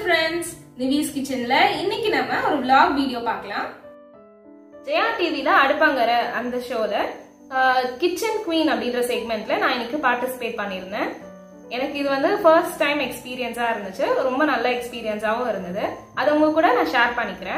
friends நிவிஸ் கிச்சன்ல இன்னைக்கு நம்ம ஒரு vlog வீடியோ பார்க்கலாம் ஜெயா டிவில அடுப்பாங்கற அந்த ஷோல கிச்சன் குவீன் அப்படின்ற செக்மெண்ட்ல நான் இன்னைக்கு பார்ட்டிசிபேட் பண்ணியிருந்தேன் எனக்கு இது வந்து ஃபர்ஸ்ட் டைம் எக்ஸ்பீரியன்ஸா இருந்துச்சு ரொம்ப நல்ல எக்ஸ்பீரியன்ஸாவும் இருந்தது அது உங்க கூட நான் ஷேர் பண்ணிக்கிறேன்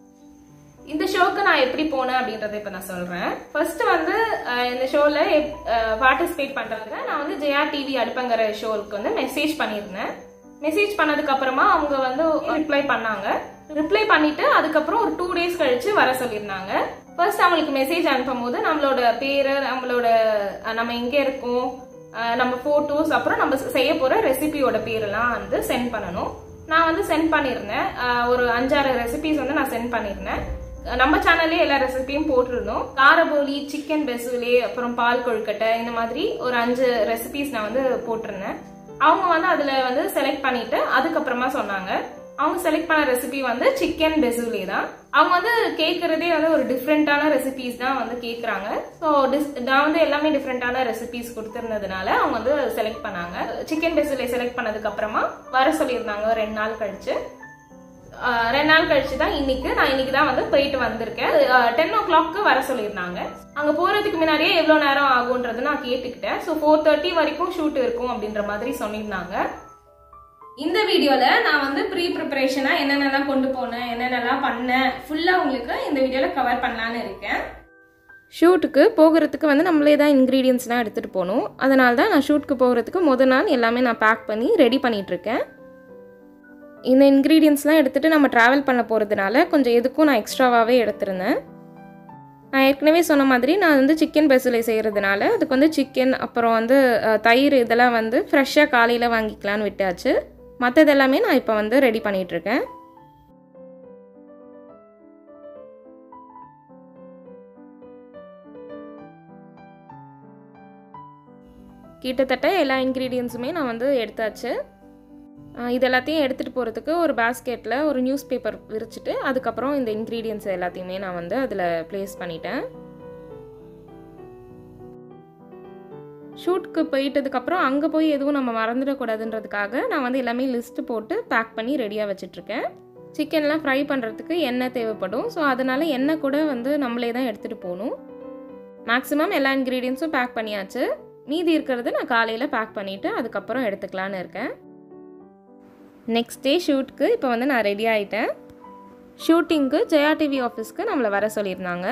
இந்த ஷோக்கு நான் எப்படி போனேன் அப்படின்றத இப்ப நான் சொல்றேன் ஃபர்ஸ்ட் வந்து அஹ், இந்த ஷோல பார்ட்டிசிபேட் பண்றதுக்கு நான் வந்து ஜெயா டிவி அடுப்பங்கிற ஷோவுக்கு வந்து மெசேஜ் பண்ணியிருந்தேன் மெசேஜ் பண்ணதுக்கு அப்புறமா அவங்க வந்து ரிப்ளை பண்ணாங்க ரிப்ளை பண்ணிட்டு அதுக்கப்புறம் ஒரு டூ டேஸ் கழிச்சு வர சொல்லியிருந்தாங்க ஃபர்ஸ்ட் அவங்களுக்கு மெசேஜ் அனுப்பும் போது நம்மளோட பேரு நம்மளோட அஹ், நம்ம எங்க இருக்கோம் அஹ், நம்ம போட்டோஸ் அப்புறம் நம்ம செய்ய போற ரெசிபியோட பேரெல்லாம் வந்து சென்ட் பண்ணணும் நான் வந்து சென்ட் பண்ணியிருந்தேன் அஹ், ஒரு அஞ்சாறு ரெசிபிஸ் வந்து நான் சென்ட் பண்ணியிருந்தேன் நம்ம சேனல்லே எல்லா ரெசிபியும் போட்டிருந்தோம் காரபோலி சிக்கன் பெசுலே அப்புறம் பால் கொழுக்கட்டை இந்த மாதிரி ஒரு அஞ்சு ரெசிபிஸ் நான் வந்து போட்டிருந்தேன் அவங்க வந்து அதுல வந்து செலக்ட் பண்ணிட்டு அதுக்கப்புறமா சொன்னாங்க அவங்க செலக்ட் பண்ண ரெசிபி வந்து சிக்கன் பெசுலே தான் அவங்க வந்து கேட்கறதே வந்து ஒரு டிஃப்ரெண்டான ரெசிபிஸ் தான் வந்து கேட்குறாங்க ஸோ நான் வந்து எல்லாமே டிஃப்ரெண்டான ரெசிபிஸ் கொடுத்துருந்ததுனால அவங்க வந்து செலக்ட் பண்ணாங்க சிக்கன் பெசுலே செலக்ட் பண்ணதுக்கு அப்புறமா வர சொல்லியிருந்தாங்க ரெண்டு நாள் கழிச்சு ஆஹ் ரெண்டு நாள் கழிச்சு தான் இன்னைக்கு நான் இன்னைக்கு தான் வந்து போயிட்டு வந்திருக்கேன் டென் ஓ கிளாக்கு வர சொல்லியிருந்தாங்க அங்க போறதுக்கு முன்னாடியே எவ்வளவு நேரம் ஆகும்ன்றது நான் கேட்டுக்கிட்டேன் ஸோ ஃபோர் தேர்ட்டி வரைக்கும் ஷூட் இருக்கும் அப்படின்ற மாதிரி சொல்லியிருந்தாங்க இந்த வீடியோல நான் வந்து ப்ரீ ப்ரிப்பரேஷனா என்னென்னலாம் கொண்டு போனேன் என்னென்னலாம் பண்ணேன் ஃபுல்லா உங்களுக்கு இந்த வீடியோல கவர் பண்ணலான்னு இருக்கேன் ஷூட்டுக்கு போகிறதுக்கு வந்து நம்மளே தான் இன்க்ரீடியன்ஸ்லாம் எடுத்துகிட்டு போகணும் அதனால தான் நான் ஷூட்டுக்கு போகிறதுக்கு முத நாள் எல்லாமே நான் பேக் பண்ணி ரெடி பண்ணிகிட்ருக்கேன் இந்த இன்க்ரீடியன்ஸ்லாம் எடுத்துகிட்டு நம்ம ட்ராவல் பண்ண போகிறதுனால கொஞ்சம் எதுக்கும் நான் எக்ஸ்ட்ராவாகவே எடுத்திருந்தேன் நான் ஏற்கனவே சொன்ன மாதிரி நான் வந்து சிக்கன் பெசுலை செய்கிறதுனால அதுக்கு வந்து சிக்கன் அப்புறம் வந்து அஹ், தயிர் இதெல்லாம் வந்து ஃப்ரெஷ்ஷாக காலையில் வாங்கிக்கலான்னு விட்டாச்சு மற்றது எல்லாமே நான் இப்போ வந்து ரெடி பண்ணிகிட்ருக்கேன் கிட்டத்தட்ட எல்லா இன்க்ரீடியன்ஸுமே நான் வந்து எடுத்தாச்சு ஆஹ் இது எல்லாத்தையும் எடுத்துகிட்டு போகிறதுக்கு ஒரு பேஸ்கெட்டில் ஒரு நியூஸ் பேப்பர் விரிச்சிட்டு அதுக்கப்புறம் இந்த இன்க்ரீடியன்ஸ் எல்லாத்தையுமே நான் வந்து அதில் ப்ளேஸ் பண்ணிட்டேன் ஷூட்க்கு போயிட்டதுக்கப்புறம் அங்கே போய் எதுவும் நம்ம மறந்துடக்கூடாதுன்றதுக்காக நான் வந்து எல்லாமே லிஸ்ட்டு போட்டு பேக் பண்ணி ரெடியாக வச்சிட்ருக்கேன் சிக்கன்லாம் ஃப்ரை பண்ணுறதுக்கு எண்ணெய் தேவைப்படும் ஸோ அதனால் எண்ணெய் கூட வந்து நம்மளே தான் எடுத்துகிட்டு போகணும் மேக்ஸிமம் எல்லா இன்க்ரீடியன்ஸும் பேக் பண்ணியாச்சு மீதி இருக்கிறது நான் காலையில் பேக் பண்ணிவிட்டு அதுக்கப்புறம் எடுத்துக்கலான்னு இருக்கேன் நெக்ஸ்ட் டே ஷூட்க்கு இப்போ வந்து நான் ரெடி ஆகிட்டேன் ஷூட்டிங்க்கு ஜெயா டிவி ஆஃபீஸ்க்கு நம்மளை வர சொல்லியிருந்தாங்க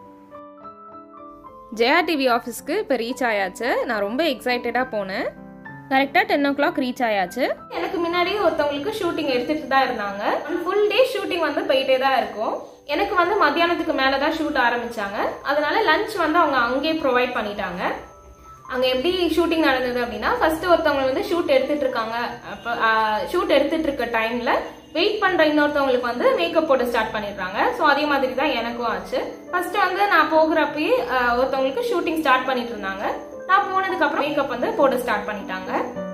ஜெயா டிவி ஆஃபீஸ்க்கு இப்போ ரீச் ஆயாச்சு நான் ரொம்ப எக்ஸைட்டடாக போனேன் கரெக்டாக டென் ஓ கிளாக் ரீச் ஆயாச்சு எனக்கு முன்னாடியே ஒருத்தவங்களுக்கு ஷூட்டிங் எடுத்துட்டு தான் இருந்தாங்க ஃபுல் டே ஷூட்டிங் வந்து போயிட்டே தான் இருக்கும் எனக்கு வந்து மத்தியானத்துக்கு மேலே தான் ஷூட் ஆரம்பிச்சாங்க அதனால லஞ்ச் வந்து அவங்க அங்கேயே ப்ரொவைட் பண்ணிட்டாங்க அங்க எப்படி ஷூட்டிங் நடந்தது அப்படின்னா ஃபர்ஸ்ட் ஒருத்தவங்க வந்து ஷூட் எடுத்துட்டு இருக்காங்க அப்போ ஷூட் எடுத்துட்டு இருக்க டைம்ல வெயிட் பண்ற இன்னொருத்தவங்களுக்கு வந்து மேக்கப் போட்டு ஸ்டார்ட் பண்ணிடுறாங்க ஸோ அதே மாதிரி தான் எனக்கும் ஆச்சு ஃபர்ஸ்ட் வந்து நான் போகிறப்பயே ஆஹ், ஒருத்தவங்களுக்கு ஷூட்டிங் ஸ்டார்ட் பண்ணிட்டு இருந்தாங்க நான் போனதுக்கு அப்புறம் மேக்கப் வந்து போட ஸ்டார்ட் பண்ணிட்டாங்க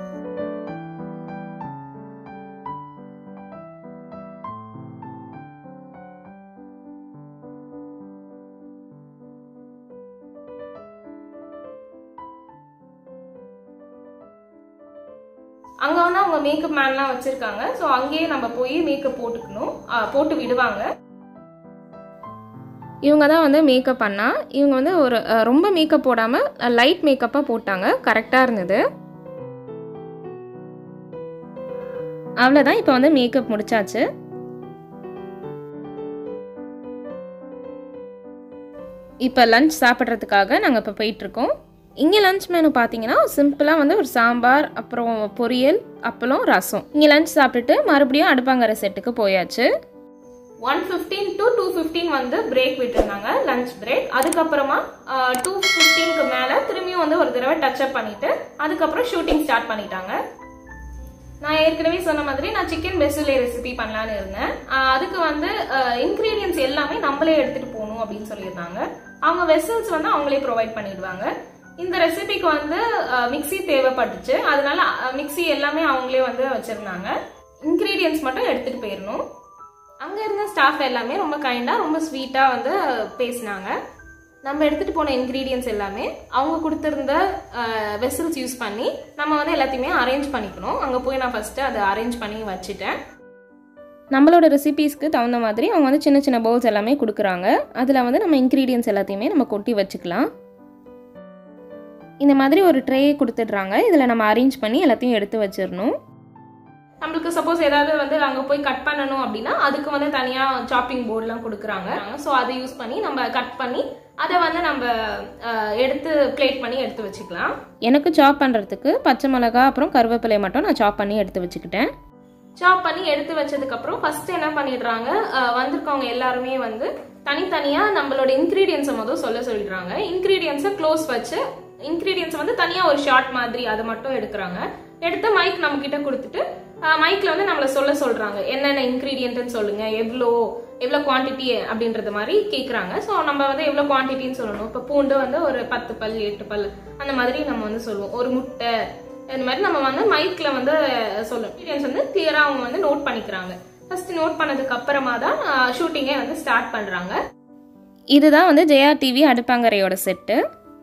அங்க வந்து அவங்க மேக்கப் மேன்லாம் வச்சிருக்காங்க ஸோ அங்கேயே நம்ம போய் மேக்கப் போட்டுக்கணும் ஆஹ், போட்டு விடுவாங்க இவங்க தான் வந்து மேக்கப் பண்ணா இவங்க வந்து ஒரு அஹ், ரொம்ப மேக்கப் போடாமல் லைட் மேக்கப்பாக போட்டாங்க கரெக்டாக இருந்தது அவ்வளோதான் இப்போ வந்து மேக்கப் முடிச்சாச்சு இப்போ லஞ்ச் சாப்பிட்றதுக்காக நாங்கள் இப்போ போயிட்டுருக்கோம் இங்கே லஞ்ச் மெனு பார்த்தீங்கன்னா சிம்பிளாக வந்து ஒரு சாம்பார் அப்புறம் பொரியல் அப்பளம் ரசம் இங்கே லஞ்ச் சாப்பிட்டுட்டு மறுபடியும் அடுப்பாங்கரை செட்டுக்கு போயாச்சு one fifteen to two fifteen வந்து பிரேக் விட்டுருந்தாங்க லஞ்ச் பிரேக் அதுக்கப்புறமா டூ ஃபிஃப்டீனுக்கு மேலே திரும்பியும் வந்து ஒரு தடவை டச் அப் பண்ணிட்டு அதுக்கப்புறம் ஷூட்டிங் ஸ்டார்ட் பண்ணிட்டாங்க நான் ஏற்கனவே சொன்ன மாதிரி நான் சிக்கன் பெசுலே ரெசிபி பண்ணலான்னு இருந்தேன் ஆஹ் அதுக்கு வந்து இன்க்ரீடியன்ஸ் எல்லாமே நம்மளே எடுத்துட்டு போகணும் அப்படின்னு சொல்லியிருந்தாங்க அவங்க வெசல்ஸ் வந்து அவங்களே ப்ரொவைட் பண்ணிடுவாங்க இந்த ரெசிபிக்கு வந்து மிக்ஸி தேவைப்பட்டுச்சு அதனால மிக்ஸி எல்லாமே அவங்களே வந்து வச்சிருந்தாங்க இன்க்ரீடியன்ஸ் மட்டும் எடுத்துட்டு போயிடணும் அங்க இருந்த ஸ்டாஃப் எல்லாமே ரொம்ப கைண்டா ரொம்ப ஸ்வீட்டா வந்து பேசினாங்க நம்ம எடுத்துட்டு போன இன்க்ரீடியன்ஸ் எல்லாமே அவங்க கொடுத்துருந்த வெசல்ஸ் யூஸ் பண்ணி நம்ம வந்து எல்லாத்தையுமே அரேஞ்ச் பண்ணிக்கணும் அங்கே போய் நான் ஃபர்ஸ்ட் அதை அரேஞ்ச் பண்ணி வச்சுட்டேன் நம்மளோட ரெசிபீஸ்க்கு தகுந்த மாதிரி அவங்க வந்து சின்ன சின்ன பவுல்ஸ் எல்லாமே கொடுக்குறாங்க அதில் வந்து நம்ம இன்க்ரீடியன்ஸ் எல்லாத்தையுமே நம்ம கொட்டி வச்சுக்கலாம் இந்த மாதிரி ஒரு ட்ரே கொடுத்துட்றாங்க இதில் நம்ம அரேஞ்ச் பண்ணி எல்லாத்தையும் எடுத்து வச்சிடணும் நம்மளுக்கு சப்போஸ் ஏதாவது வந்து அங்கே போய் கட் பண்ணணும் அப்படின்னா அதுக்கு வந்து தனியாக சாப்பிங் போர்ட்லாம் கொடுக்குறாங்க ஸோ அதை யூஸ் பண்ணி நம்ம கட் பண்ணி அதை வந்து நம்ம அஹ், எடுத்து பிளேட் பண்ணி எடுத்து வச்சுக்கலாம் எனக்கு சாப் பண்ணுறதுக்கு பச்சை மிளகா அப்புறம் கருவேப்பிலை மட்டும் நான் சாப் பண்ணி எடுத்து வச்சுக்கிட்டேன் சாப் பண்ணி எடுத்து வச்சதுக்கு அப்புறம் ஃபர்ஸ்ட் என்ன பண்ணிடுறாங்க அஹ், வந்திருக்கவங்க எல்லாருமே வந்து தனித்தனியா நம்மளோட இன்கிரீடியன்ஸை முதல் சொல்ல சொல்லிடுறாங்க இன்கிரீடியன்ஸை க்ளோஸ் வச்சு இன்கிரீடியன்ஸ் வந்து தனியா ஒரு ஷார்ட் மாதிரி அதை மட்டும் எடுக்கிறாங்க எடுத்து மைக் நம்ம கிட்ட கொடுத்துட்டு மைக்ல வந்து நம்மள சொல்ல சொல்றாங்க என்னென்ன இன்கிரீடியன்ட்னு சொல்லுங்க எவ்வளோ எவ்வளோ குவான்டிட்டி அப்படின்றது மாதிரி கேட்குறாங்க ஸோ நம்ம வந்து எவ்வளோ குவான்டிட்டின்னு சொல்லணும் இப்போ பூண்டு வந்து ஒரு பத்து பல் எட்டு பல் அந்த மாதிரி நம்ம வந்து சொல்லுவோம் ஒரு முட்டை இந்த மாதிரி நம்ம வந்து மைக்ல வந்து சொல்லும் இன்கிரீடியன்ஸ் வந்து கிளியரா அவங்க வந்து நோட் பண்ணிக்கிறாங்க ஃபர்ஸ்ட் நோட் பண்ணதுக்கு அப்புறமா தான் ஷூட்டிங்கே வந்து ஸ்டார்ட் பண்றாங்க இதுதான் வந்து ஜெயா டிவி அடுப்பாங்கரையோட செட்டு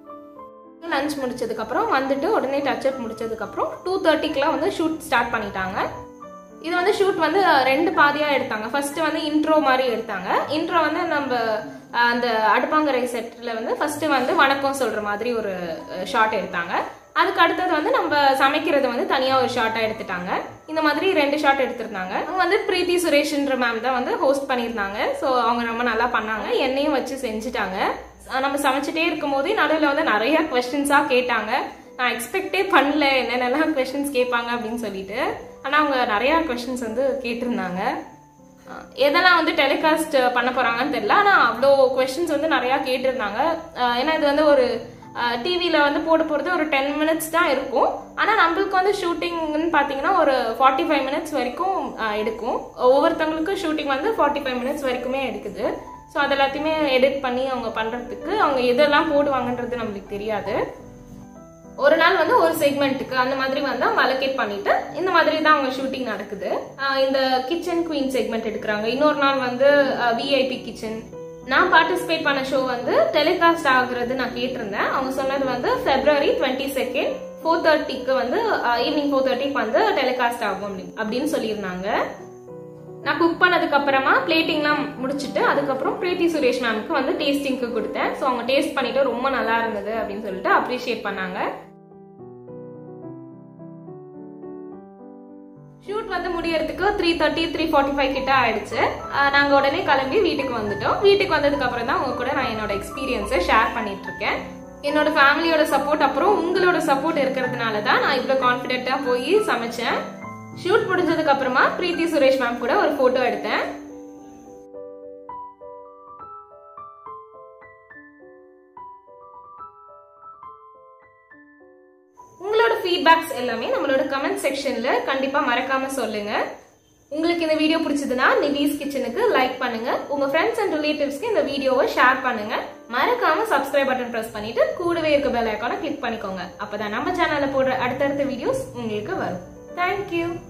லஞ்ச் முடிச்சதுக்கு அப்புறம் வந்துட்டு உடனே டச் அப் முடிச்சதுக்கு அப்புறம் டூ தேர்ட்டிக்குலாம் வந்து ஷூட் ஸ்டார்ட் பண்ணிட்டாங்க இது வந்து ஷூட் வந்து அஹ், ரெண்டு பாதியா எடுத்தாங்க ஃபர்ஸ்ட் வந்து இன்ட்ரோ மாதிரி எடுத்தாங்க இன்ட்ரோ வந்து நம்ம அஹ், அந்த அடுப்பாங்கரை செட்டில் வந்து ஃபர்ஸ்ட் வந்து வணக்கம் சொல்ற மாதிரி ஒரு ஷார்ட் எடுத்தாங்க அதுக்கு அடுத்தது வந்து நம்ம சமைக்கிறது வந்து தனியா ஒரு ஷார்ட்டா எடுத்துட்டாங்க இந்த மாதிரி ரெண்டு ஷார்ட் எடுத்திருந்தாங்க அவங்க வந்து பிரீத்தி சுரேஷ்ன்ற மேம் தான் வந்து ஹோஸ்ட் பண்ணியிருந்தாங்க ஸோ அவங்க ரொம்ப நல்லா பண்ணாங்க என்னையும் வச்சு செஞ்சுட்டாங்க அஹ் நம்ம சமைச்சிட்டே இருக்கும் போதே நடுவில் வந்து நிறைய கொஸ்டின்ஸாக கேட்டாங்க நான் எக்ஸ்பெக்டே பண்ணல என்னென்னலாம் கொஸ்டின்ஸ் கேட்பாங்க அப்படின்னு சொல்லிட்டு ஆனால் அவங்க நிறையா கொஸ்டின்ஸ் வந்து கேட்டிருந்தாங்க அஹ் எதெல்லாம் வந்து டெலிகாஸ்ட் பண்ண போறாங்கன்னு தெரியல ஆனால் அவ்வளோ கொஸ்டின்ஸ் வந்து நிறையா கேட்டிருந்தாங்க அஹ் ஏன்னா இது வந்து ஒரு டிவியில் வந்து போட போகிறது ஒரு டென் மினிட்ஸ் தான் இருக்கும் ஆனால் நம்மளுக்கு வந்து ஷூட்டிங்னு பார்த்தீங்கன்னா ஒரு ஃபார்ட்டி ஃபைவ் மினிட்ஸ் வரைக்கும் அஹ், எடுக்கும் ஒவ்வொருத்தவங்களுக்கும் ஷூட்டிங் வந்து ஃபார்ட்டி ஃபைவ் மினிட்ஸ் வரைக்குமே எடுக்குது ஸோ அது எல்லாத்தையுமே எடிட் பண்ணி அவங்க பண்ணுறதுக்கு அவங்க எதெல்லாம் போடுவாங்கன்றது நம்மளுக்கு தெரியாது ஒரு நாள் வந்து ஒரு செக்மெண்ட்டுக்கு அந்த மாதிரி வந்து அவங்க அலோகேட் பண்ணிட்டு இந்த மாதிரி தான் அவங்க ஷூட்டிங் நடக்குது ஆஹ் இந்த கிச்சன் குவீன் செக்மெண்ட் எடுக்கிறாங்க இன்னொரு நாள் வந்து விஐபி கிச்சன் நான் பார்ட்டிசிபேட் பண்ண ஷோ வந்து டெலிகாஸ்ட் ஆகுறது நான் கேட்டிருந்தேன் அவங்க சொன்னது வந்து பிப்ரவரி டுவெண்ட்டி செகண்ட் ஃபோர் தேர்ட்டிக்கு வந்து ஈவினிங் ஃபோர் தேர்ட்டிக்கு வந்து டெலிகாஸ்ட் ஆகும் அப்படின்னு அப்படின்னு சொல்லியிருந்தாங்க நான் குக் பண்ணதுக்கு அப்புறமா பிளேட்டிங்லாம் முடிச்சுட்டு அதுக்கப்புறம் பிரீத்தி சுரேஷ் மேம்க்கு வந்து டேஸ்டிங்க்கு கொடுத்தேன் ஸோ அவங்க டேஸ்ட் பண்ணிட்டு ரொம்ப நல்லா இருந்தது அப்படின்னு சொல்லிட்டு அப்ரிஷியேட் பண்ணாங்க ஷூட் வந்து முடியறதுக்கு three thirty three forty five கிட்ட ஆயிடுச்சு அஹ் நாங்க உடனே கிளம்பி வீட்டுக்கு வந்துட்டோம் வீட்டுக்கு வந்ததுக்கு அப்புறம் தான் உங்க கூட நான் என்னோட எக்ஸ்பீரியன்ஸை ஷேர் பண்ணிட்டு இருக்கேன் என்னோட ஃபேமிலியோட சப்போர்ட் அப்புறம் உங்களோட சப்போர்ட் இருக்கிறதுனால தான் நான் இவ்வளோ கான்ஃபிடென்ட்டா போய் சமைச்சேன் ஷூட் முடிஞ்சதுக்கு அப்புறமா பிரீத்தி சுரேஷ் மேம் கூட ஒரு போட்டோ எடுத்தேன் உங்களோட ஃபீட்பேக்ஸ் எல்லாமே நம்மளோட கமெண்ட் செக்ஷன்ல கண்டிப்பா மறக்காம சொல்லுங்க உங்களுக்கு இந்த வீடியோ பிடிச்சதுன்னா நிவிஸ் கிச்சனுக்கு லைக் பண்ணுங்க உங்க ஃப்ரெண்ட்ஸ் அண்ட் ரிலேட்டிவ்ஸ்க்கு இந்த வீடியோவை ஷேர் பண்ணுங்க மறக்காம சப்ஸ்கிரைப் பட்டன் பிரஸ் பண்ணிட்டு கூடவே இருக்க பெல் ஐக்கானை கிளிக் பண்ணிக்கோங்க அப்பதான் நம்ம சேனல்ல போடுற அடுத்தடுத்த வீடியோஸ் உங்களுக்கு வரும் தேங்க்யூ